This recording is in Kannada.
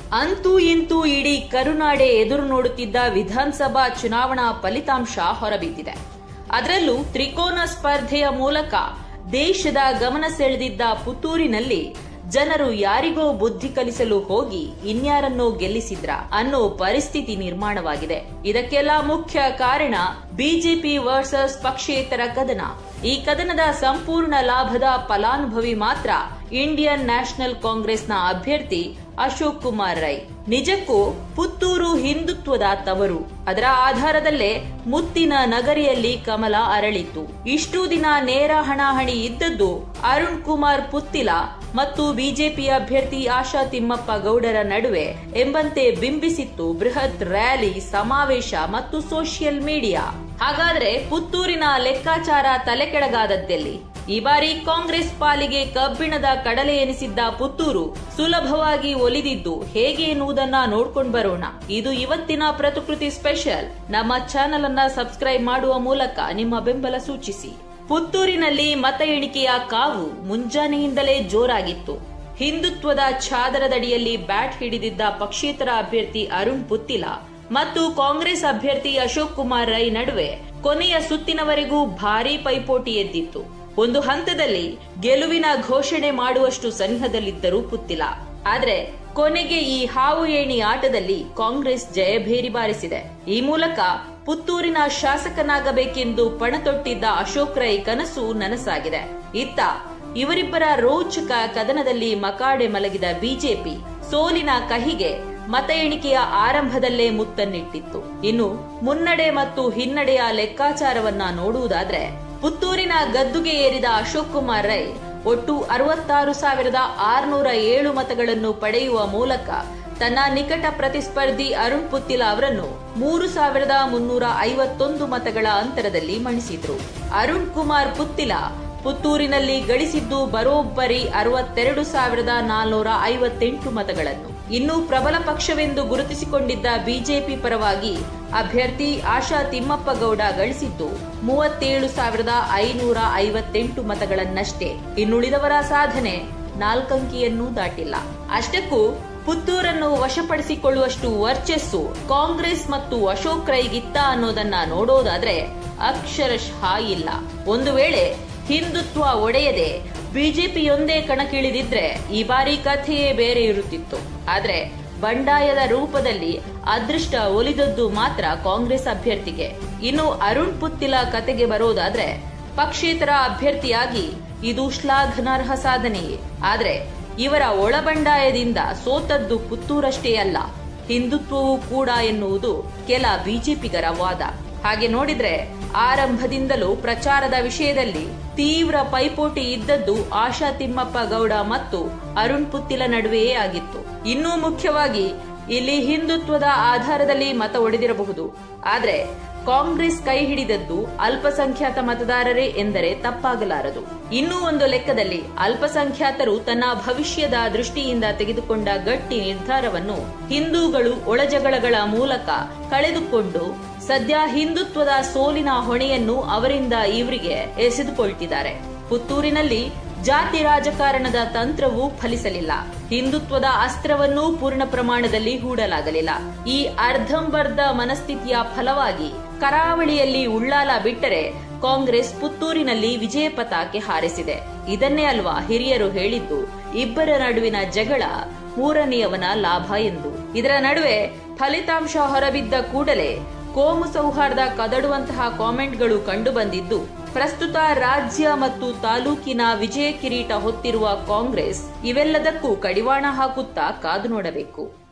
ಅಂತೂ ಇಂತೂ ಇಡೀ ಕರುನಾಡೆ ಎದುರು ನೋಡುತ್ತಿದ್ದ ವಿಧಾನಸಭಾ ಚುನಾವಣಾ ಫಲಿತಾಂಶ ಹೊರಬಿದ್ದಿದೆ ಅದರಲ್ಲೂ ತ್ರಿಕೋನ ಸ್ಪರ್ಧೆಯ ಮೂಲಕ ದೇಶದ ಗಮನ ಸೆಳೆದಿದ್ದ ಪುತ್ತೂರಿನಲ್ಲಿ ಜನರು ಯಾರಿಗೋ ಬುದ್ಧಿ ಕಲಿಸಲು ಹೋಗಿ ಇನ್ಯಾರನ್ನೋ ಗೆಲ್ಲಿಸಿದ್ರ ಅನ್ನೋ ಪರಿಸ್ಥಿತಿ ನಿರ್ಮಾಣವಾಗಿದೆ ಇದಕ್ಕೆಲ್ಲ ಮುಖ್ಯ ಕಾರಣ ಬಿಜೆಪಿ ವರ್ಸಸ್ ಪಕ್ಷೇತರ ಕದನ ಈ ಕದನದ ಸಂಪೂರ್ಣ ಲಾಭದ ಫಲಾನುಭವಿ ಮಾತ್ರ ಇಂಡಿಯನ್ ನ್ಯಾಷನಲ್ ಕಾಂಗ್ರೆಸ್ನ ಅಭ್ಯರ್ಥಿ ಅಶೋಕ್ ಕುಮಾರ್ ರೈ ನಿಜಕ್ಕೂ ಪುತ್ತೂರು ಹಿಂದುತ್ವದ ತವರು ಅದರ ಆಧಾರದಲ್ಲೇ ಮುತ್ತಿನ ನಗರಿಯಲ್ಲಿ ಕಮಲ ಅರಳಿತ್ತು ಇಷ್ಟು ದಿನ ನೇರ ಹಣಾಹಣಿ ಇದ್ದದ್ದು ಅರುಣ್ ಕುಮಾರ್ ಪುತ್ತಿಲ ಮತ್ತು ಬಿಜೆಪಿ ಅಭ್ಯರ್ಥಿ ಆಶಾ ತಿಮ್ಮಪ್ಪ ಗೌಡರ ನಡುವೆ ಎಂಬಂತೆ ಬಿಂಬಿಸಿತ್ತು ಬೃಹತ್ ರ್ಯಾಲಿ ಸಮಾವೇಶ ಮತ್ತು ಸೋಷಿಯಲ್ ಮೀಡಿಯಾ ಹಾಗಾದ್ರೆ ಪುತ್ತೂರಿನ ಲೆಕ್ಕಾಚಾರ ತಲೆಕೆಳಗಾದದ್ದೆಲ್ಲಿ ಈ ಬಾರಿ ಕಾಂಗ್ರೆಸ್ ಪಾಲಿಗೆ ಕಬ್ಬಿಣದ ಕಡಲೆ ಎನಿಸಿದ್ದ ಪುತ್ತೂರು ಸುಲಭವಾಗಿ ಒಲಿದಿದ್ದು ಹೇಗೆ ಎನ್ನುವುದನ್ನ ನೋಡ್ಕೊಂಡು ಬರೋಣ ಇದು ಇವತ್ತಿನ ಪ್ರತಿಕೃತಿ ಸ್ಪೆಷಲ್ ನಮ್ಮ ಚಾನೆಲ್ ಅನ್ನ ಸಬ್ಸ್ಕ್ರೈಬ್ ಮಾಡುವ ಮೂಲಕ ನಿಮ್ಮ ಬೆಂಬಲ ಸೂಚಿಸಿ ಪುತ್ತೂರಿನಲ್ಲಿ ಮತ ಎಣಿಕೆಯ ಕಾವು ಮುಂಜಾನೆಯಿಂದಲೇ ಜೋರಾಗಿತ್ತು ಹಿಂದುತ್ವದ ಛಾದರದಡಿಯಲ್ಲಿ ಬ್ಯಾಟ್ ಹಿಡಿದಿದ್ದ ಪಕ್ಷೇತರ ಅಭ್ಯರ್ಥಿ ಅರುಣ್ ಪುತ್ತಿಲ ಮತ್ತು ಕಾಂಗ್ರೆಸ್ ಅಭ್ಯರ್ಥಿ ಅಶೋಕ್ ಕುಮಾರ್ ರೈ ನಡುವೆ ಕೊನೆಯ ಸುತ್ತಿನವರೆಗೂ ಭಾರೀ ಪೈಪೋಟಿ ಎದ್ದಿತ್ತು ಒಂದು ಹಂತದಲ್ಲಿ ಗೆಲುವಿನ ಘೋಷಣೆ ಮಾಡುವಷ್ಟು ಸನಿಹದಲ್ಲಿದ್ದರು ಪುತ್ತಿಲ ಆದ್ರೆ ಕೊನೆಗೆ ಈ ಹಾವು ಏಣಿ ಆಟದಲ್ಲಿ ಕಾಂಗ್ರೆಸ್ ಜಯಭೇರಿ ಬಾರಿಸಿದೆ ಈ ಮೂಲಕ ಪುತ್ತೂರಿನ ಶಾಸಕನಾಗಬೇಕೆಂದು ಪಣತೊಟ್ಟಿದ್ದ ಅಶೋಕ್ ರೈ ಕನಸು ನನಸಾಗಿದೆ ಇತ್ತ ಇವರಿಬ್ಬರ ರೋಚಕ ಕದನದಲ್ಲಿ ಮಕಾಡೆ ಮಲಗಿದ ಬಿಜೆಪಿ ಸೋಲಿನ ಕಹಿಗೆ ಮತ ಎಣಿಕೆಯ ಆರಂಭದಲ್ಲೇ ಮುತ್ತನ್ನಿಟ್ಟಿತ್ತು ಇನ್ನು ಮುನ್ನಡೆ ಮತ್ತು ಹಿನ್ನಡೆಯ ಲೆಕ್ಕಾಚಾರವನ್ನ ನೋಡುವುದಾದ್ರೆ ಪುತ್ತೂರಿನ ಗದ್ದುಗೆ ಏರಿದ ಅಶೋಕ್ ಕುಮಾರ್ ರೈ ಒಟ್ಟು ಅರವತ್ತಾರು ಸಾವಿರದ ಆರುನೂರ ಏಳು ಮತಗಳನ್ನು ಪಡೆಯುವ ಮೂಲಕ ತನ್ನ ನಿಕಟ ಪ್ರತಿಸ್ಪರ್ಧಿ ಅರುಣ್ ಪುತ್ತಿಲ ಅವರನ್ನು ಮೂರು ಸಾವಿರದ ಮುನ್ನೂರ ಐವತ್ತೊಂದು ಮತಗಳ ಅಂತರದಲ್ಲಿ ಮಣಿಸಿದ್ರು ಅರುಣ್ ಕುಮಾರ್ ಪುತ್ತಿಲ ಪುತ್ತೂರಿನಲ್ಲಿ ಗಳಿಸಿದ್ದು ಬರೋಬ್ಬರಿ ಅರವತ್ತೆರಡು ಸಾವಿರದ ನಾಲ್ನೂರ ಐವತ್ತೆಂಟು ಮತಗಳನ್ನು ಇನ್ನು ಪ್ರಬಲ ಪಕ್ಷವೆಂದು ಗುರುತಿಸಿಕೊಂಡಿದ್ದ ಬಿಜೆಪಿ ಪರವಾಗಿ ಅಭ್ಯರ್ಥಿ ಆಶಾ ತಿಮ್ಮಪ್ಪ ಗೌಡ ಗಳಿಸಿದ್ದು ಮೂವತ್ತೇಳು ಸಾವಿರದ ಐನೂರ ಐವತ್ತೆಂಟು ಮತಗಳನ್ನಷ್ಟೇ ಇನ್ನುಳಿದವರ ಸಾಧನೆ ನಾಲ್ಕಂಕಿಯನ್ನೂ ದಾಟಿಲ್ಲ ಅಷ್ಟಕ್ಕೂ ಪುತ್ತೂರನ್ನು ವಶಪಡಿಸಿಕೊಳ್ಳುವಷ್ಟು ವರ್ಚಸ್ಸು ಕಾಂಗ್ರೆಸ್ ಮತ್ತು ಅಶೋಕ್ ರೈಗಿತ್ತ ಅನ್ನೋದನ್ನ ನೋಡೋದಾದ್ರೆ ಅಕ್ಷರಶಃ ಇಲ್ಲ ಒಂದು ವೇಳೆ ಹಿಂದುತ್ವ ಒಡೆಯದೆ ಬಿಜೆಪಿಯೊಂದೇ ಕಣಕ್ಕಿಳಿದಿದ್ರೆ ಈ ಬಾರಿ ಕಥೆಯೇ ಬೇರೆ ಇರುತ್ತಿತ್ತು ಆದ್ರೆ ಬಂಡಾಯದ ರೂಪದಲ್ಲಿ ಅದೃಷ್ಟ ಒಲಿದದ್ದು ಮಾತ್ರ ಕಾಂಗ್ರೆಸ್ ಅಭ್ಯರ್ಥಿಗೆ ಇನ್ನು ಅರುಣ್ ಪುತ್ತಿಲ ಕತೆಗೆ ಬರೋದಾದ್ರೆ ಪಕ್ಷೇತರ ಅಭ್ಯರ್ಥಿಯಾಗಿ ಇದು ಶ್ಲಾಘನಾರ್ಹ ಸಾಧನೆಯೇ ಆದ್ರೆ ಇವರ ಒಳಬಂಡಾಯದಿಂದ ಸೋತದ್ದು ಪುತ್ತೂರಷ್ಟೇ ಅಲ್ಲ ಹಿಂದುತ್ವವೂ ಕೂಡ ಎನ್ನುವುದು ಕೆಲ ಬಿಜೆಪಿಗರ ವಾದ ಹಾಗೆ ನೋಡಿದ್ರೆ ಆರಂಭದಿಂದಲೂ ಪ್ರಚಾರದ ವಿಷಯದಲ್ಲಿ ತೀವ್ರ ಪೈಪೋಟಿ ಇದ್ದದ್ದು ಆಶಾ ತಿಮ್ಮಪ್ಪ ಗೌಡ ಮತ್ತು ಅರುಣ್ ಪುತ್ತಿಲ ನಡುವೆಯೇ ಆಗಿತ್ತು ಇನ್ನೂ ಮುಖ್ಯವಾಗಿ ಇಲ್ಲಿ ಹಿಂದುತ್ವದ ಆಧಾರದಲ್ಲಿ ಮತ ಒಡೆದಿರಬಹುದು ಆದ್ರೆ ಕಾಂಗ್ರೆಸ್ ಕೈ ಹಿಡಿದದ್ದು ಅಲ್ಪಸಂಖ್ಯಾತ ಮತದಾರರೇ ಎಂದರೆ ತಪ್ಪಾಗಲಾರದು ಇನ್ನೂ ಒಂದು ಲೆಕ್ಕದಲ್ಲಿ ಅಲ್ಪಸಂಖ್ಯಾತರು ತನ್ನ ಭವಿಷ್ಯದ ದೃಷ್ಟಿಯಿಂದ ತೆಗೆದುಕೊಂಡ ಗಟ್ಟಿ ನಿರ್ಧಾರವನ್ನು ಹಿಂದೂಗಳು ಒಳಜಗಳಗಳ ಮೂಲಕ ಕಳೆದುಕೊಂಡು ಸದ್ಯ ಹಿಂದುತ್ವದ ಸೋಲಿನ ಹೊಣೆಯನ್ನು ಅವರಿಂದ ಇವರಿಗೆ ಎಸೆದುಕೊಳ್ತಿದ್ದಾರೆ ಪುತ್ತೂರಿನಲ್ಲಿ ಜಾತಿ ರಾಜಕಾರಣದ ತಂತ್ರವೂ ಫಲಿಸಲಿಲ್ಲ ಹಿಂದುತ್ವದ ಅಸ್ತ್ರವನ್ನೂ ಪೂರ್ಣ ಪ್ರಮಾಣದಲ್ಲಿ ಹೂಡಲಾಗಲಿಲ್ಲ ಈ ಅರ್ಧಂಬರ್ಧ ಮನಸ್ಥಿತಿಯ ಫಲವಾಗಿ ಕರಾವಳಿಯಲ್ಲಿ ಉಳ್ಳಾಲ ಬಿಟ್ಟರೆ ಕಾಂಗ್ರೆಸ್ ಪುತ್ತೂರಿನಲ್ಲಿ ವಿಜಯ ಪತಾಕೆ ಹಾರಿಸಿದೆ ಇದನ್ನೇ ಅಲ್ವಾ ಹಿರಿಯರು ಹೇಳಿದ್ದು ಇಬ್ಬರ ನಡುವಿನ ಜಗಳ ಮೂರನೆಯವನ ಲಾಭ ಎಂದು ಇದರ ನಡುವೆ ಫಲಿತಾಂಶ ಹೊರಬಿದ್ದ ಕೂಡಲೇ ಕೋಮು ಸೌಹಾರ್ದ ಕದಡುವಂತಹ ಕಾಮೆಂಟ್ಗಳು ಕಂಡುಬಂದಿದ್ದು ಪ್ರಸ್ತುತ ರಾಜ್ಯ ಮತ್ತು ತಾಲೂಕಿನ ವಿಜಯ ಕಿರೀಟ ಹೊತ್ತಿರುವ ಕಾಂಗ್ರೆಸ್ ಇವೆಲ್ಲದಕ್ಕೂ ಕಡಿವಾಣ ಹಾಕುತ್ತಾ ಕಾದು ನೋಡಬೇಕು